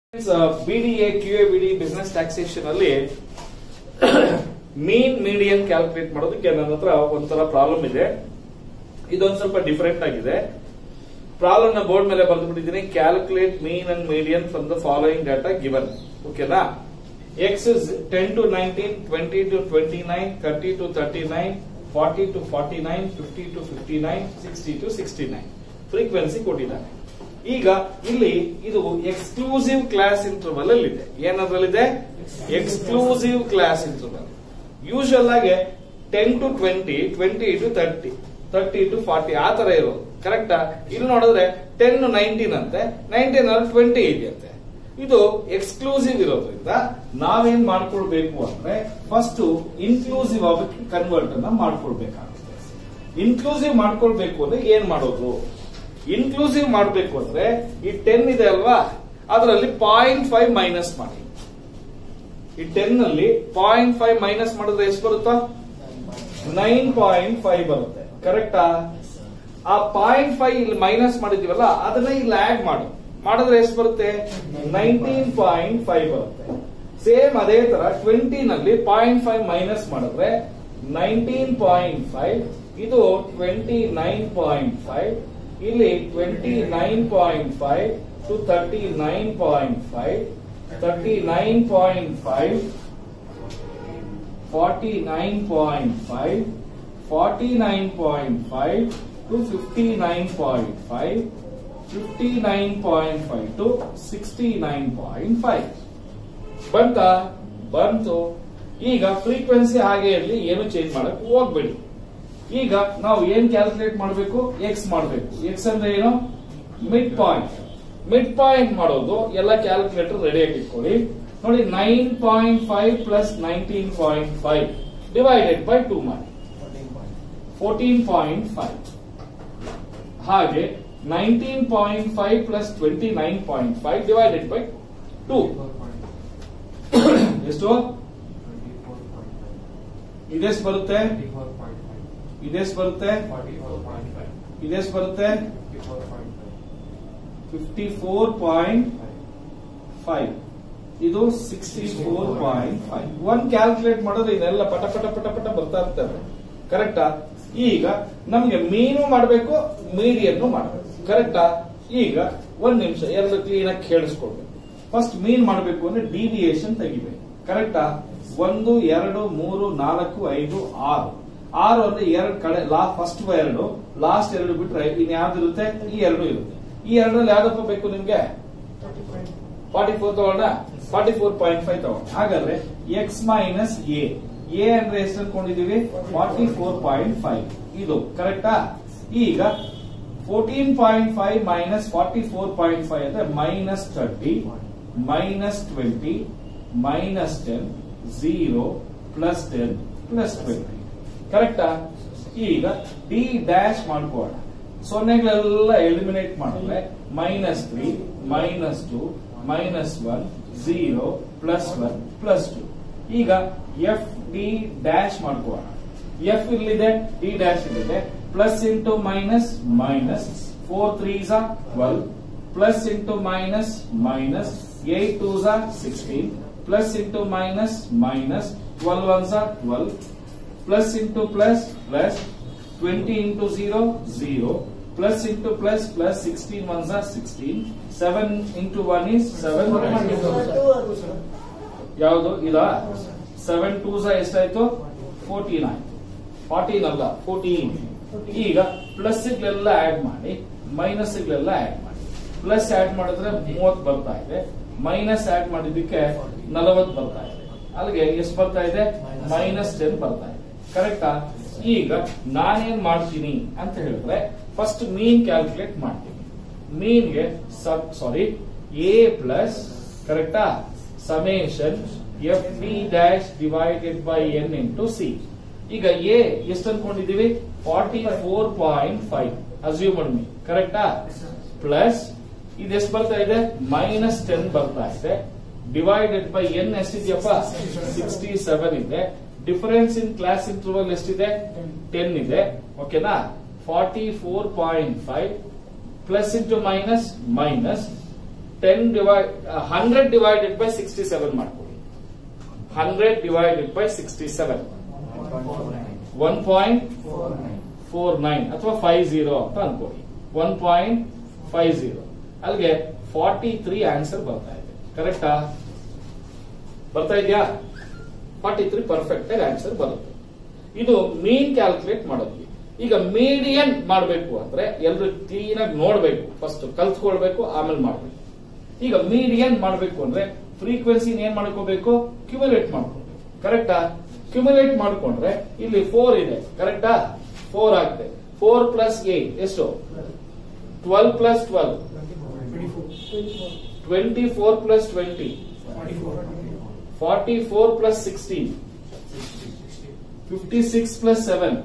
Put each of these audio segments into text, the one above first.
BDA Q A ಬಿಡಿ business taxation ಅಲ್ಲಿ mean median calculate ಮಾಡೋದಕ್ಕೆ ನನ್ನ ಹತ್ರ ಒಂಥರ ಪ್ರಾಬ್ಲಮ್ ಇದೆ ಇದೊಂದು ಸ್ವಲ್ಪ ಡಿಫರೆಂಟ್ ಆಗಿದೆ ಪ್ರಾಬ್ಲಮ್ ನ ಬೋರ್ಡ್ ಮೇಲೆ ಬರೆದು ಬಿಟ್ಟಿದ್ದೀನಿ calculate mean and median from the following data given ಓಕೆನಾ x is ten to nineteen twenty to twenty nine thirty to thirty nine forty to forty nine fifty to fifty nine sixty to sixty nine frequency ಕೊಟ್ಟಿದ್ದಾನೆ ಈಗ ಇಲ್ಲಿ ಇದು exclusive class interval ಅಲ್ಲಿ ಇದೆ ಏನದ್ರಲ್ಲಿದೆ exclusive class interval usual ಆಗಿ ten to twenty twenty to thirty thirty to forty ಆ ತರ ಇರೋದು ಕರೆಕ್ಟಾ ಇಲ್ಲಿ ನೋಡಿದ್ರೆ ಟೆನ್ ನೈನ್ಟೀನ್ ಅಂತೆ ನೈನ್ಟೀನ್ ಅಲ್ಲಿ ಟ್ವೆಂಟಿ ಇದೆಯಂತೆ ಇದು ಎಕ್ಸ್ಕ್ಲೂಸಿವ್ ಇರೋದ್ರಿಂದ ನಾವೇನ್ ಮಾಡ್ಕೊಳ್ಬೇಕು ಅಂದ್ರೆ ಫಸ್ಟ್ ಇನ್ಕ್ಲೂಸಿವ್ ಆಗಿ ಕನ್ವರ್ಟ್ ಅನ್ನ ಮಾಡ್ಕೊಳ್ಬೇಕಾಗುತ್ತೆ ಇನ್ಕ್ಲೂಸಿವ್ ಮಾಡ್ಕೊಳ್ಬೇಕು ಅಂದ್ರೆ ಏನ್ ಮಾಡೋದು ಇನ್ಕ್ಲೂಸಿವ್ ಮಾಡಬೇಕು ಅಂದ್ರೆ ಈ ಟೆನ್ ಇದೆ ಅಲ್ವಾ ಅದರಲ್ಲಿ ಪಾಯಿಂಟ್ ಫೈವ್ ಮೈನಸ್ ಮಾಡಿ ಈ ಟೆನ್ ಅಲ್ಲಿ ಪಾಯಿಂಟ್ ಫೈವ್ ಮೈನಸ್ ಮಾಡಿದ್ರೆ ಎಷ್ಟು ಬರುತ್ತಾ ನೈನ್ ಪಾಯಿಂಟ್ ಫೈವ್ ಬರುತ್ತೆ ಕರೆಕ್ಟಾ ಆ ಪಾಯಿಂಟ್ ಫೈವ್ ಇಲ್ಲಿ ಮೈನಸ್ ಮಾಡಿದೀವಲ್ಲ ಅದನ್ನ ಇಲ್ಲಿ ಆಡ್ ಮಾಡು ಮಾಡಿದ್ರೆ ಎಷ್ಟು ಬರುತ್ತೆ ನೈನ್ಟೀನ್ ಪಾಯಿಂಟ್ ಫೈವ್ ಬರುತ್ತೆ ಸೇಮ್ ಅದೇ ತರ ಟ್ವೆಂಟಿ ನಲ್ಲಿ ಪಾಯಿಂಟ್ ಫೈವ್ ಮೈನಸ್ ಮಾಡಿದ್ರೆ ನೈನ್ಟೀನ್ ಪಾಯಿಂಟ್ ಫೈವ್ ಇದು ಟ್ವೆಂಟಿ ನೈನ್ ಪಾಯಿಂಟ್ ಫೈವ್ ಇಲ್ಲಿ twenty nine point five to thirty nine point five thirty nine point five forty nine point five forty nine point five to fifty nine point five fifty nine point five to sixty nine point five ಬಂತ ಬಂತು ಈಗ frequency ಹಾಗೆ ಇರಲಿ ಏನು change ಮಾಡಕ್ ಹೋಗ್ಬೇಡಿ ಈಗ ನಾವು ಏನ್ ಕ್ಯಾಲ್ಕುಲೇಟ್ ಮಾಡಬೇಕು ಎಕ್ಸ್ ಮಾಡಬೇಕು ಎಕ್ಸ್ ಅಂದ್ರೆ ಏನು ಮಿಡ್ ಪಾಯಿಂಟ್ ಮಿಡ್ ಪಾಯಿಂಟ್ ಮಾಡೋದು ಎಲ್ಲ ಕ್ಯಾಲ್ಕುಲೇಟರ್ ರೆಡಿ ಆಗಿ ಇಟ್ಕೊಳ್ಳಿ ನೋಡಿ nine point five plus nineteen point five divided by two ಮಾಡಿ ಫೋರ್ಟೀನ್ ಪಾಯಿಂಟ್ ಫೈವ್ ಹಾಗೆ nineteen point five plus twenty nine point five divided by two ಎಷ್ಟು ಇದೆಷ್ಟು ಬರುತ್ತೆ ಇದೆಷ್ಟು ಬರುತ್ತೆ ಇದೆಷ್ಟು ಬರುತ್ತೆ ಫಿಫ್ಟಿ ಫೋರ್ ಪಾಯಿಂಟ್ ಫೈವ್ ಇದು sixty four point five one calculate ಮಾಡಿದ್ರೆ ಇದೆಲ್ಲ ಪಟ ಪಟ ಪಟ ಪಟ ಬರ್ತಾ ಇರ್ತವೆ ಕರೆಕ್ಟಾ ಈಗ ನಮ್ಗೆ ಮೀನು ಮಾಡಬೇಕು ಮೀಡಿಯನ್ನು ಮಾಡಬೇಕು ಕರೆಕ್ಟಾ ಈಗ ಒಂದ್ ನಿಮಿಷ ಎರಡು ಕ್ಲೀನ್ ಆಗಿ ಕೇಳಿಸ್ಕೊಳ್ಬೇಕು ಫಸ್ಟ್ ಮೀನ್ ಮಾಡಬೇಕು ಅಂದ್ರೆ ಡಿವಿಯೇಷನ್ ತೆಗಿಬೇಕು ಕರೆಕ್ಟಾ ಒಂದು ಎರಡು ಮೂರು ನಾಲ್ಕು ಐದು ಆರು ಆರು ಅಂದ್ರೆ ಎರಡು ಕಡೆ ಲಾ ಫಸ್ಟ್ ಎರಡು ಲಾಸ್ಟ್ ಎರಡು ಬಿಟ್ರೆ ಇನ್ ಯಾವ್ದು ಇರುತ್ತೆ ಈ ಎರಡು ಇರುತ್ತೆ ಈ ಎರಡರಲ್ಲಿ ಯಾವ್ದಪ್ಪ ಬೇಕು ನಿಮ್ಗೆ ಫಾರ್ಟಿ ಫೋರ್ ತಗೊಂಡ ಫಾರ್ಟಿ ಫೋರ್ ಪಾಯಿಂಟ್ ಫೈವ್ ತಗೊಂಡ ಹಾಗಾದ್ರೆ ಎಕ್ಸ್ ಮೈನಸ್ ಎ ಎ ಅಂದ್ರೆ ಎಷ್ಟು ಅನ್ಕೊಂಡಿದೀವಿ ಫಾರ್ಟಿ ಫೋರ್ ಪಾಯಿಂಟ್ ಫೈವ್ ಇದು ಕರೆಕ್ಟಾ ಈಗ fourteen point five minus forty four point five ಅಂದ್ರೆ minus thirty minus twenty minus ten zero plus ten plus twenty ಕರೆಕ್ಟಾ ಈಗ ಡಿ ಡ್ಯಾಶ್ ಮಾಡ್ಕೋಣ ಸೊನ್ನೆಗಳೆಲ್ಲ ಎಲಿಮಿನೇಟ್ ಮಾಡಿದ್ರೆ minus three minus two minus one zero plus one plus two ಈಗ f d dash ಮಾಡ್ಕೋಣ f ಇಲ್ಲಿದೆ d dash ಇಲ್ಲಿದೆ plus into minus minus four three ಝಾ twelve plus into minus minus eight two ಝಾ sixteen plus into minus minus twelve one ಝಾ twelve plus into plus plus 20 into 0 0 plus into plus plus 16 ones are 16 7 into 1 is 7 ಯಾವುದು ಇದ 7 2s ಎಷ್ಟಾಯ್ತು 14 ಆಯ್ತು 14 ಅಲ್ಲ 14 ಈಗ plus ಗಳೆಲ್ಲ ಆಡ್ ಮಾಡಿ ಮೈನಸ್ ಗಳೆಲ್ಲ ಆಡ್ ಮಾಡಿ ಪ್ಲಸ್ ಆಡ್ ಮಾಡಿದ್ರೆ 30 ಬರ್ತಾ ಇದೆ ಮೈನಸ್ ಆಡ್ ಮಾಡಿದ್ದಕ್ಕೆ 40 ಬರ್ತಾ ಇದೆ ಅಲ್ಲಿಗೆ ಎಷ್ಟು ಬರ್ತಾ ಇದೆ ಮೈನಸ್ ಟೆನ್ ಬರ್ತಾ ಇದೆ ಕರೆಕ್ಟಾ ಈಗ ನಾನೇನ್ ಮಾಡ್ತೀನಿ ಅಂತ ಹೇಳಿದ್ರೆ ಫಸ್ಟ್ ಮೀನ್ ಕ್ಯಾಲ್ಕುಲೇಟ್ ಮಾಡ್ತೀನಿ ಮೀನ್ಗೆ ಸಾರಿ ಎ ಪ್ಲಸ್ ಕರೆಕ್ಟಾ summation f d dash divided by n into c ಈಗ ಎ ಎಷ್ಟು ಅನ್ಕೊಂಡಿದೀವಿ forty four point five assume ಮಾಡಿ ಕರೆಕ್ಟಾ ಪ್ಲಸ್ ಇದೆಷ್ಟು ಬರ್ತಾ ಇದೆ ಮೈನಸ್ ಟೆನ್ ಬರ್ತಾ ಇದೆ ಡಿವೈಡೆಡ್ ಬೈ ಎನ್ ಎಷ್ಟಿದೆಯಪ್ಪ ಸಿಕ್ಸ್ಟಿ ಸೆವೆನ್ ಇದೆ ಡಿಫರೆನ್ಸ್ ಇನ್ ಕ್ಲಾಸ್ ಇಂಟರ್ವಲ್ ಎಷ್ಟಿದೆ ಟೆನ್ ಇದೆ ಓಕೆನಾ forty four point five plus into minus minus ten divide hundred divided by sixty seven ಮಾಡ್ಕೊಳ್ಳಿ hundred divided by sixty seven one point four nine ಅಥವಾ five zero ಅಂತ ಅನ್ಕೊಳ್ಳಿ one point five zero ಅಲ್ಲಿಗೆ forty three answer ಬರ್ತಾ ಇದೆ ಕರೆಕ್ಟಾ ಬರ್ತಾ ಇದೆಯಾ ಫಾರ್ಟಿ ತ್ರೀ ಪರ್ಫೆಕ್ಟ್ ಆಗಿ ಆನ್ಸರ್ ಬರುತ್ತೆ ಇದು ಮೀನ್ ಕ್ಯಾಲ್ಕುಲೇಟ್ ಮಾಡೋದು ಈಗ ಮೀಡಿಯನ್ ಮಾಡಬೇಕು ಅಂದ್ರೆ ಎಲ್ರು ಕ್ಲೀನ್ ಆಗಿ ನೋಡ್ಬೇಕು ಫಸ್ಟ್ ಕಲ್ತ್ಕೊಳ್ಬೇಕು ಆಮೇಲೆ ಮಾಡ್ಬೇಕು ಈಗ ಮೀಡಿಯನ್ ಮಾಡಬೇಕು ಅಂದ್ರೆ ಫ್ರೀಕ್ವೆನ್ಸಿ ಏನ್ ಮಾಡ್ಕೋಬೇಕು ಕ್ಯುಮುಲೇಟ್ ಮಾಡ್ಕೋಬೇಕು ಕರೆಕ್ಟಾ ಕ್ಯುಮುಲೇಟ್ ಮಾಡ್ಕೊಂಡ್ರೆ ಇಲ್ಲಿ ಫೋರ್ ಇದೆ ಕರೆಕ್ಟಾ ಫೋರ್ ಆಗಿದೆ ಫೋರ್ ಪ್ಲಸ್ ಏಟ್ ಎಷ್ಟು twelve plus twelve twenty four plus twenty forty four plus sixteen fifty six plus seven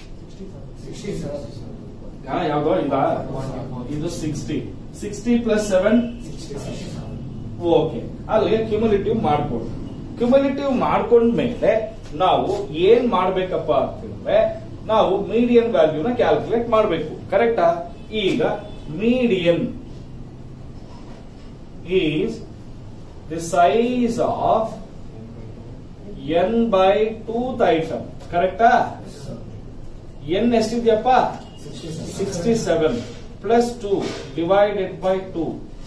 ಯಾವ್ದೋ ಇದಾ ಇದು sixty sixty plus seven okay ಅಲ್ಲಿಗೆ ಕ್ಯುಮುಲೇಟಿವ್ ಮಾಡ್ಕೊಳ್ಳಿ ಕ್ಯುಮುಲೇಟಿವ್ ಮಾಡ್ಕೊಂಡ್ಮೇಲೆ ನಾವು ಏನ್ ಮಾಡ್ಬೇಕಪ್ಪ ಅಂತಂದ್ರೆ ನಾವು ಮೀಡಿಯನ್ ವ್ಯಾಲ್ಯೂನ ಕ್ಯಾಲ್ಕುಲೇಟ್ ಮಾಡಬೇಕು ಕರೆಕ್ಟಾ ಈಗ median is the size of n by twoth item ಕರೆಕ್ಟಾ ಎನ್ ಎಷ್ಟಿದೆಯಪ್ಪ sixty seven plus two divided by two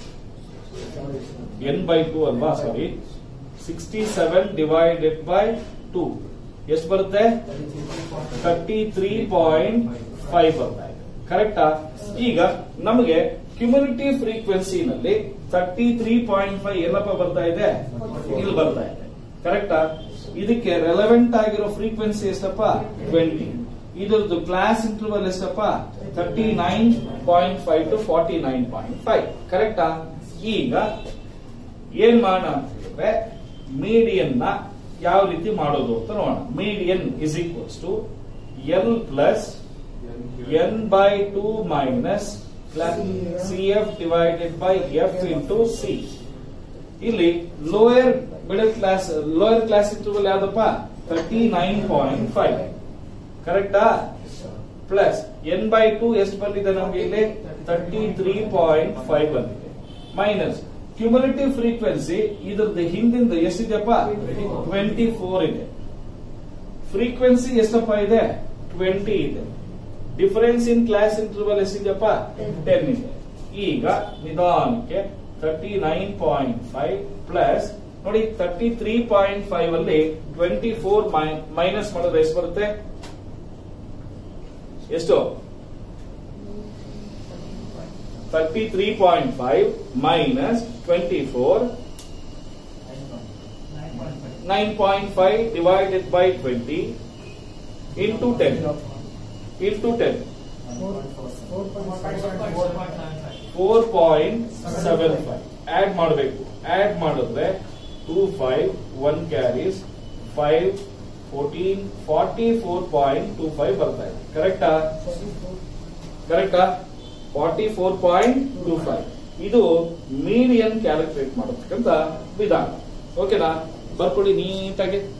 n by two ಅಲ್ವಾ sorry sixty seven divided by two ಎಷ್ಟು ಬರುತ್ತೆ ತರ್ಟಿ ತ್ರೀ ಪಾಯಿಂಟ್ ಫೈವ್ ಬರ್ತಾ ಇದೆ ಕರೆಕ್ಟಾ ಈಗ ನಮಗೆ ಕ್ಯುಮ್ಯುನಿಟಿವ್ ಫ್ರೀಕ್ವೆನ್ಸಿನಲ್ಲಿ ತರ್ಟಿ ತ್ರೀ ಪಾಯಿಂಟ್ ಫೈವ್ ಏನಪ್ಪ ಬರ್ತಾ ಇದೆ ಇಲ್ಲಿ ಬರ್ತಾ ಇದೆ ಕರೆಕ್ಟಾ ಇದಕ್ಕೆ ರೆಲೆವೆಂಟ್ ಆಗಿರೋ ಫ್ರೀಕ್ವೆನ್ಸಿ ಎಷ್ಟಪ್ಪ ಟ್ವೆಂಟಿ ಇದ್ರದ್ದು ಕ್ಲಾಸ್ ಇಂಟರ್ವಲ್ ಎಷ್ಟಪ್ಪ thirty nine point five to forty nine point five ಕರೆಕ್ಟಾ ಈಗ ಏನ್ ಮಾಡೋಣ ಅಂತ ಹೇಳಿದ್ರೆ ಮೀಡಿಯನ್ ನ ಯಾವ ರೀತಿ ಮಾಡೋದು ಅಂತ ನೋಡೋಣ median is equals to l plus n by two minus c f divided by f into c ಇಲ್ಲಿ lower middle class lower class interval ಯಾವ್ದಪ್ಪ ತರ್ಟಿ ನೈನ್ ಪಾಯಿಂಟ್ ಫೈವ್ ಕರೆಕ್ಟಾ ಪ್ಲಸ್ ಎನ್ ಬೈ ಟು ಎಷ್ಟು ಬಂದಿದೆ ನಮಗೆ ಇಲ್ಲಿ thirty three point five ಬಂದಿದೆ minus cumulative frequency ಇದ್ರದ್ದು ಹಿಂದಿಂದ ಎಷ್ಟಿದೆಯಪ್ಪ ಟ್ವೆಂಟಿ ಫೋರ್ ಇದೆ ಫ್ರೀಕ್ವೆನ್ಸಿ ಎಷ್ಟಪ್ಪ ಇದೆ ಟ್ವೆಂಟಿ ಇದೆ ಡಿಫರೆನ್ಸ್ ಇನ್ ಕ್ಲಾಸ್ ಇಂಟರ್ವಲ್ ಎಷ್ಟಿದೆಯಪ್ಪ ಟೆನ್ ಇದೆ ಈಗ ನಿಧಾನಕ್ಕೆ thirty nine point five plus ನೋಡಿ ತರ್ಟಿ ತ್ರೀ ಪಾಯಿಂಟ್ ಫೈವ್ ಅಲ್ಲಿ ಟ್ವೆಂಟಿ ಫೋರ್ ಮೈನಸ್ ಮಾಡಿದ್ರೆ ಎಷ್ಟು ಬರುತ್ತೆ ಎಷ್ಟು thirty three point five minus twenty four nine point five divided by twenty into ten into ten four point seven five add ಮಾಡಬೇಕು add ಮಾಡಿದ್ರೆ two five one carries five fourteen forty four point two five ಬರ್ತಾ ಇದೆ ಕರೆಕ್ಟಾ ಕರೆಕ್ಟಾ forty four point two five ಇದು median calculate ಮಾಡತಕ್ಕಂತ ವಿಧಾನ ಓಕೆನಾ ಬರ್ಕೊಳ್ಳಿ ನೀಟಾಗಿ